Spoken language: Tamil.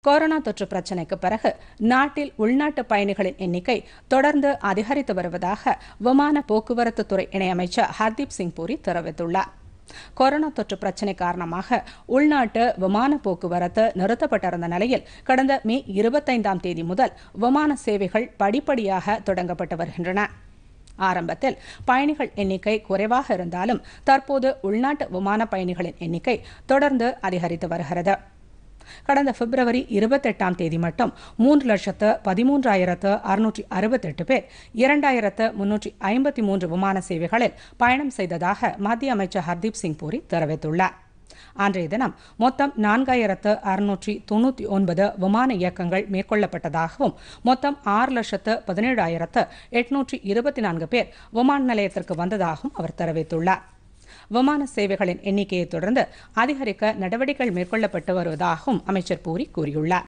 கொரோனா தொற்று பிரச்சினைக்கு பிறகு நாட்டில் உள்நாட்டு பயணிகளின் எண்ணிக்கை தொடர்ந்து அதிகரித்து வருவதாக விமான போக்குவரத்து துறை இணையமைச்சர் ஹர்தீப் சிங் பூரி தெரிவித்துள்ளார் கொரோனா தொற்று பிரச்சினை காரணமாக உள்நாட்டு விமான போக்குவரத்து நிறுத்தப்பட்டிருந்த நிலையில் கடந்த மே இருபத்தைந்தாம் தேதி முதல் விமான சேவைகள் படிப்படியாக தொடங்கப்பட்டு வருகின்றன ஆரம்பத்தில் பயணிகள் எண்ணிக்கை குறைவாக இருந்தாலும் தற்போது உள்நாட்டு விமான பயணிகளின் எண்ணிக்கை தொடர்ந்து அதிகரித்து வருகிறது கடந்த பிப்ரவரி இருபத்தெட்டாம் தேதி மட்டும் மூன்று லட்சத்து பதிமூன்றாயிரத்து அறுநூற்றி அறுபத்தெட்டு பேர் இரண்டாயிரத்து முன்னூற்றி ஐம்பத்தி மூன்று விமான சேவைகளில் பயணம் செய்ததாக மத்திய அமைச்சர் ஹர்தீப் சிங் பூரி தெரிவித்துள்ளார் அன்றைய தினம் மொத்தம் நான்காயிரத்து அறுநூற்றி தொண்ணூற்றி ஒன்பது விமான இயக்கங்கள் மேற்கொள்ளப்பட்டதாகவும் மொத்தம் ஆறு லட்சத்து பதினேழாயிரத்து எட்நூற்றி இருபத்தி நான்கு பேர் விமான நிலையத்திற்கு வந்ததாகவும் அவர் தெரிவித்துள்ளார் விமான சேவைகளின் எண்ணிக்கையை தொடர்ந்து அதிகரிக்க நடவடிக்கைகள் மேற்கொள்ளப்பட்டு வருவதாகவும் அமைச்சர் பூரி கூறியுள்ளார்